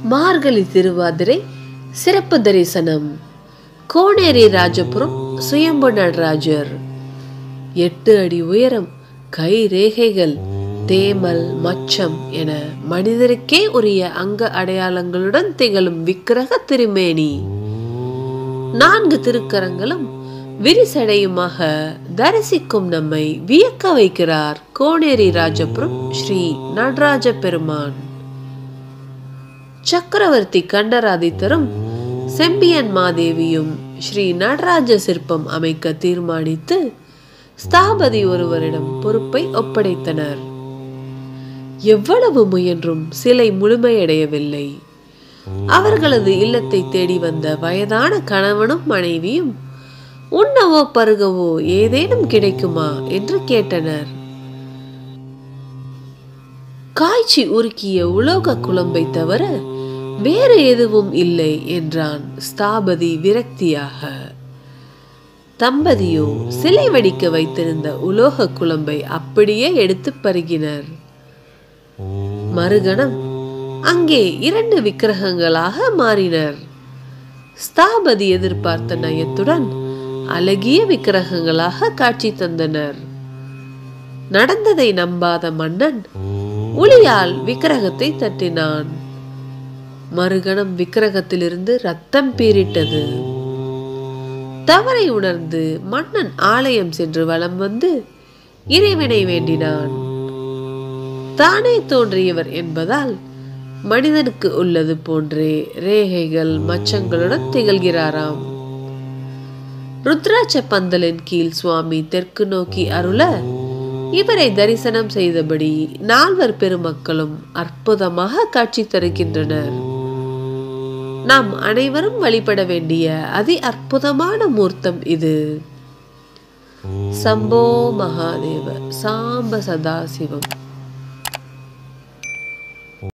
மார்கழி திருவாதிரை சிறப்பு தரிசனம் கோனேரி ராஜபுரம் சுயம்பு நடராஜர் எட்டு அடி உயரம் கை ரேகைகள் தேமல் மச்சம் என மனிதருக்கே உரிய அங்க அடையாளங்களுடன் திகழும் விக்கிரக திருமேனி நான்கு திருக்கரங்களும் விரிசடையுமாக தரிசிக்கும் நம்மை வியக்க வைக்கிறார் கோனேரி ராஜபுரம் ஸ்ரீ நடராஜ பெருமான் சக்கரவர்த்தி கண்டராதித்தரும் செம்பியன் மாதேவியும் ஸ்ரீ நடராஜ சிற்பம் அமைக்க தீர்மானித்து ஸ்தாபதி ஒருவரிடம் பொறுப்பை ஒப்படைத்தனர் எவ்வளவு முயன்றும் சிலை முழுமையடையவில்லை அவர்களது இல்லத்தை தேடி வந்த வயதான கணவனும் மனைவியும் உண்ணவோ பருகவோ ஏதேனும் கிடைக்குமா என்று கேட்டனர் காய்ச்சி உருக்கிய உலோக குழம்பை தவிர வேறு எதுவும் இல்லை என்றான் ஸ்தாபதி விரக்தியாக தம்பதியோ சிலை வடிக்க வைத்திருந்த உலோக குழம்பை அப்படியே எடுத்து பருகினர் மறுகணம் அங்கே இரண்டு விக்கிரகங்களாக மாறினர் ஸ்தாபதி எதிர்பார்த்த நயத்துடன் அழகிய விக்கிரகங்களாக காட்சி தந்தனர் நடந்ததை நம்பாத மன்னன் உளியால் விக்கிரகத்தை தட்டினான் மறுகணம் விக்கிரகத்திலிருந்து ரத்தம் பீரிட்டது தவறை உணர்ந்து மன்னன் ஆலயம் சென்று வலம் வந்து இறைவனை வேண்டினான் தானே தோன்றியவர் என்பதால் மனிதனுக்கு உள்ளது போன்றே ரேகைகள் மச்சங்களுடன் திகழ்கிறாராம் ருத்ராட்ச பந்தலின் கீழ் சுவாமி தெற்கு நோக்கி அருள இவரை தரிசனம் செய்தபடி நால்வர் பெருமக்களும் அற்புதமாக காட்சி தருகின்றனர் நாம் அனைவரும் வழிபட வேண்டிய அதி அற்புதமான மூர்த்தம் இது சம்போ மகாதேவ சாம்ப சதாசிவம்